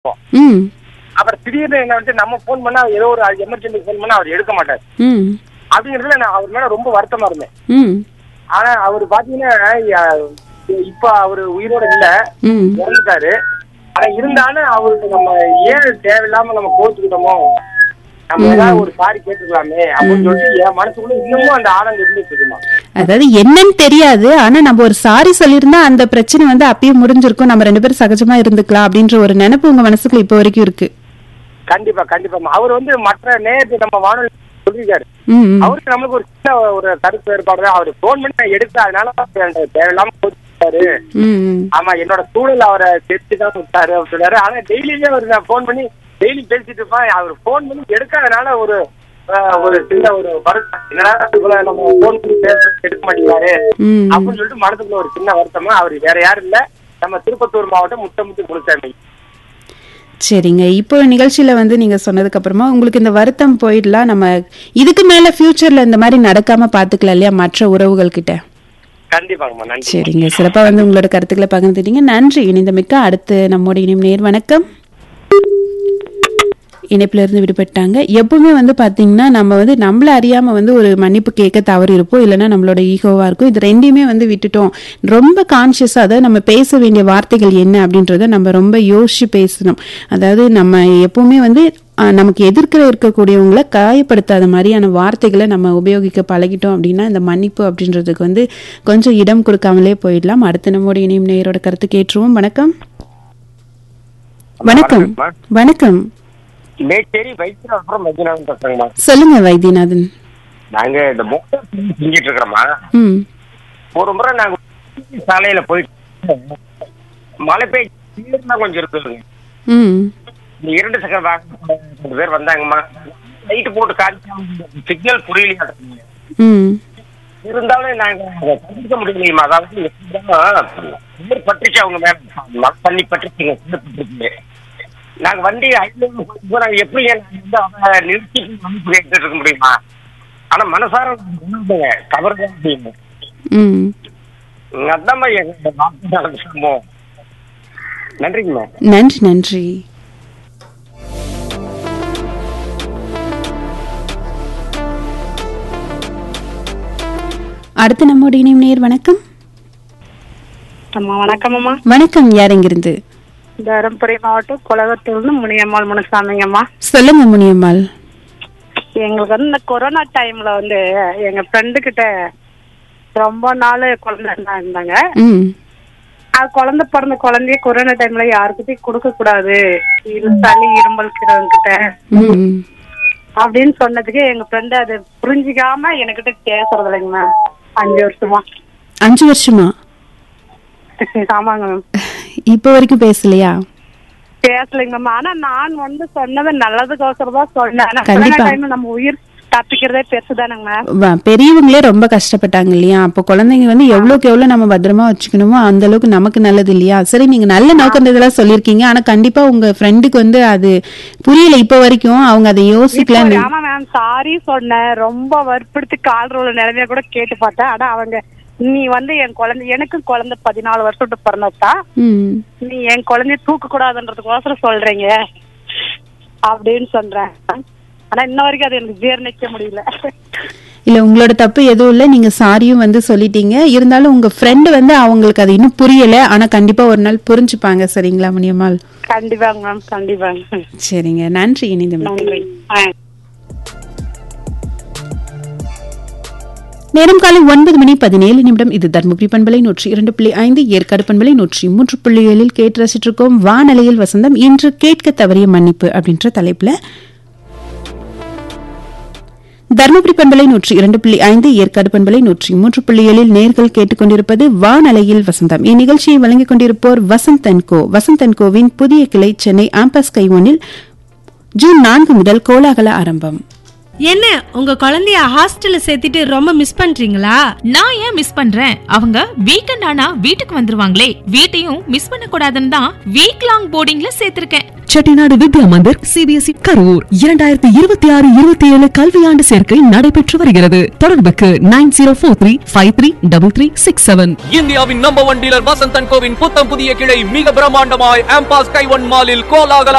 ம் அப்புறம் திடீர்னு என்ன வந்து நம்ம ஃபோன் பண்ணா ஏதோ ஒரு எமர்ஜென்சி ஃபோன் பண்ணா அவர் எடுக்க மாட்டார் ம் அப்படிங்கிறதுல நான் அவர் மேல ரொம்ப வருத்தமா இருந்தேன் ம் ஆனா அவர் பாத்தீங்கன்னா ய- இப்ப அவரு உயிரோட இல்ல ம் இறந்துட்டாரு ஆனா இருந்தாலும் அவருக்கு நம்ம ஏன் தேவையில்லாம நம்ம கோச்சுக்கிட்டோமோ நம்ம ஏதாவது ஒரு சாரி கேட்டுக்கலாமே அப்படின்னு சொல்லிட்டு என் மனசுக்குள்ள இன்னமும் அந்த ஆனந்தம் இருந்துட்டு இருக்குமா அதாவது என்னன்னு தெரியாது ஆனா நம்ம ஒரு சாரி சொல்லியிருந்தா அந்த பிரச்சனை வந்து அப்பயே முடிஞ்சிருக்கும் நம்ம ரெண்டு பேரும் சகஜமா இருந்துக்கலாம் அப்படின்ற ஒரு நினைப்பு உங்க மனசுக்குள்ள இப்போ வரைக்கும் இருக்கு கண்டிப்பா கண்டிப்பா அவர் வந்து மற்ற நேரத்து நம்ம வானொலி சொல்லியிருக்காரு ம் ம். அவருக்கு நம்மளுக்கு ஒரு சின்ன ஒரு கருத்து வேறுபாடு தான் அவர் போன் பண்ணி நான் எடுத்த அதனால எனக்கு தேவையில்லாம கோச்சுட்டாரு ம் ம். ஆமா என்னோட சூழல் அவரை தெரிஞ்சு தான் விட்டாரு அப்படின்னு சொன்னாரு ஆனா டெய்லியுமே அவர் நான் போன் பண்ணி டெய்லி பேசிட்டு இருப்பேன் அவர் போன் பண்ணி எடுக்காதனால ஒரு ஆஹ், ஒரு சின்ன ஒரு வருத்தம் என்னடா இவ்வளவு நம்ம போன் பண்ணி பேச எடுக்க மாட்டேங்கிறாரு ம் ம். அப்படின்னு சொல்லிட்டு மனசுக்குள்ள ஒரு சின்ன வருத்தமா அவர் வேற யாரும் இல்ல நம்ம திருப்பத்தூர் மாவட்டம் முத்தமுத்து குருசாமி சரிங்க இப்போ நிகழ்ச்சியில வந்து நீங்க சொன்னதுக்கு அப்புறமா உங்களுக்கு இந்த வருத்தம் போயிடலாம் நம்ம இதுக்கு மேல ஃபியூச்சர்ல இந்த மாதிரி நடக்காம பாத்துக்கலாம் இல்லையா மற்ற உறவுகள் கிட்ட கண்டிப்பாங்கம்மா நன்றி சரிங்க சிறப்பா வந்து உங்களோட கருத்துக்களை பகிர்ந்துட்டீங்க நன்றி இணைந்தமைக்க அடுத்து நம்மோட இனியும் நேர் வணக்கம் இணைப்புல இருந்து விடுபட்டாங்க எப்பவுமே வந்து பாத்தீங்கன்னா நம்ம வந்து நம்மள அறியாம வந்து ஒரு மன்னிப்பு கேட்க தவறு இருப்போம் இல்லைன்னா நம்மளோட ஈகோவா இருக்கும் இது ரெண்டையுமே வந்து விட்டுட்டோம் ரொம்ப கான்சியஸா அதாவது நம்ம பேச வேண்டிய வார்த்தைகள் என்ன அப்படின்றத நம்ம ரொம்ப யோசிச்சு பேசணும் அதாவது நம்ம எப்பவுமே வந்து அஹ், நமக்கு எதிர்க்கிற இருக்கக்கூடியவங்களை காயப்படுத்தாத மாதிரியான வார்த்தைகளை நம்ம உபயோகிக்க பழகிட்டோம் அப்படின்னா இந்த மன்னிப்பு அப்படின்றதுக்கு வந்து கொஞ்சம் இடம் கொடுக்காமலே போயிடலாம் அடுத்து நம்மோட இனியும் நேயரோட கருத்து கேட்டுருவோம் வணக்கம் வணக்கம் வணக்கம் மேச்சேரி வைத்தியம் அப்புறம் மஞ்சநாதன் பேசுறேங்கம்மா சொல்லுங்க வைத்தியநாதன் நாங்க இந்த மொத்தம் செஞ்சிட்டு இருக்கிறோமா ம் ஒரு முறை நாங்க சாலையில போயிட்டு மழை பெய்யுன்னா கொஞ்சம் இருக்குதுங்க ம் இந்த இரண்டு சக்கர வாகனம் ரெண்டு பேர் வந்தாங்கம்மா லைட் போட்டு காமிச்சாங்க சிக்னல் புரியலையா ம் இருந்தாலும் நாங்க அதை தடுக்க முடியலையுமா அதாவது எப்படின்னா நீர் பட்டுச்சு அவங்க மேல மழை தண்ணி பட்டுச்சுங்க நீர் பட்டுச்சு நாங்க வண்டி ஐநூறு போய் நாங்க எப்படி நாங்க வந்து அதை நிறுத்தி மன்னிப்பு கேட்டுட்டு இருக்க முடியுமா ஆனா மனசார உணர்ந்துங்க தவறு தான் அப்படின்னு ம் அதாம்மா எங்க நாட்டு நடந்த சம்பவம் நன்றிங்கம்மா நன்றி நன்றி அடுத்து நம்மோட இணையும் நேர் வணக்கம் அம்மா வணக்கம் அம்மா வணக்கம் யார் எங்கிருந்து தருமபுரி மாவட்டம் குலகத்தூர்னு முனியம்மாள் முனுசாமிங்கம்மா சொல்லுங்க முனியம்மாள் எங்களுக்கு வந்து இந்த கொரோனா டைம்ல வந்து எங்க ஃப்ரெண்டு கிட்ட ரொம்ப நாள் குழந்தை இருந்தா- இருந்தாங்க ம் அது குழந்தை பிறந்த குழந்தைய கொரோனா டைம்ல யாருக்கிட்டையும் கொடுக்க கூடாது இது சளி இருமல் கிட்ட ம் ம். அப்படின்னு சொன்னதுக்கு எங்க ஃப்ரெண்டு அது புரிஞ்சுக்காம என்கிட்ட பேசுறது இல்லைங்க மேம் அஞ்சு வருஷமா அஞ்சு வருஷமா ஆமாங்க மேம் இப்போ வரைக்கும் பேசலையா பேசலைங்க மேம் ஆனா நான் வந்து சொன்னது நல்லதுக்கோசரம் தான் சொன்னேன் ஆனா கண்டிப்பா. கொரோனா டைம்ல நம்ம உயிர் தப்பிக்கிறதே பெருசுதானங்க மேம் வ- பெரியவங்களே ரொம்ப கஷ்டப்பட்டாங்க இல்லையா அப்போ குழந்தைங்க வந்து எவ்வளவுக்கு எவ்வளவு நம்ம பத்திரமா வச்சுக்கணுமோ அந்த அளவுக்கு நமக்கு நல்லது இல்லையா சரி நீங்க நல்ல நோக்கம் இதெல்லாம் சொல்லியிருக்கீங்க ஆனா கண்டிப்பா உங்க ஃப்ரெண்டுக்கு வந்து அது புரியல இப்போ வரைக்கும் அவங்க அதை யோசிக்கல இப்போ ஆமா மேம் சாரி சொன்னேன் ரொம்ப வற்புறுத்தி கால் ரோல நிலைமைய கூட கேட்டு பார்த்தேன் ஆனா அவங்க நீ வந்து என் குழந்தை எனக்கும் குழந்தை பதினாலு வருஷத்து பிறந்ததா ம் நீ என் குழந்தைய தூக்க கூடாதுன்றதுக்கோசரம் சொல்றீங்க அப்படின்னு சொல்றேன் ஆனா இன்ன வரைக்கும் அது எனக்கு ஜீரணிக்க முடியல இல்ல உங்களோட தப்பு எதுவும் இல்ல நீங்க சாரியும் வந்து சொல்லிட்டீங்க இருந்தாலும் உங்க ஃப்ரெண்டு வந்து அவங்களுக்கு அது இன்னும் புரியல ஆனா கண்டிப்பா ஒரு நாள் புரிஞ்சுப்பாங்க சரிங்களா முனியம்மாள் கண்டிப்பாங்க மேம் கண்டிப்பாங்க சரிங்க நன்றி இணைந்த நன்றி ஆ நேரம் காலை ஒன்பது மணி பதினேழு நிமிடம் இது தர்மபுரி பண்பலை நூற்றி இரண்டு புள்ளி ஐந்து ஏற்காடு பண்பலை நூற்றி மூன்று புள்ளி ஏழில் கேட்டு ரசிச்சிருக்கோம் வானலையில் வசந்தம் இன்று கேட்க தவறிய மன்னிப்பு அப்படின்ற தலைப்புல தர்மபுரி பண்பலை நூற்றி இரண்டு புள்ளி ஐந்து ஏற்காடு பண்பலை நூற்றி மூன்று புள்ளி ஏழில் நேர்கள் கேட்டுக்கொண்டிருப்பது வானலையில் வசந்தம் இந்நிகழ்ச்சியை வழங்கிக் கொண்டிருப்போர் Vasanth and co Vasanth and கோவின் புதிய கிளை சென்னை ஆம்பஸ் கைவனில் ஜூன் நான்கு முதல் கோலாகல ஆரம்பம் என்ன உங்க குழந்தைய ஹாஸ்டல்ல சேர்த்துட்டு ரொம்ப மிஸ் பண்றீங்களா நான் ஏன் மிஸ் பண்றேன் அவங்க வீக்கெண்ட் ஆனா வீட்டுக்கு வந்துருவாங்களே வீட்டையும் மிஸ் பண்ண கூடாதுன்னு தான் வீக் லாங் போர்டிங்ல சேர்த்திருக்கேன் செட்டிநாடு வித்யா மந்திர் சிபிஎஸ்இ கரூர் இரண்டாயிரத்தி இருபத்தி ஆறு இருபத்தி ஏழு கல்வியாண்டு சேர்க்கை நடைபெற்று வருகிறது தொடர்புக்கு nine zero four three five three double three six seven இந்தியாவின் நம்பர் ஒன் டீலர் வசந்தன் கோவின் புத்தம் புதிய கிளை மிக பிரம்மாண்டமாய் ஆம்பாஸ் கைவன் மாலில் கோலாகல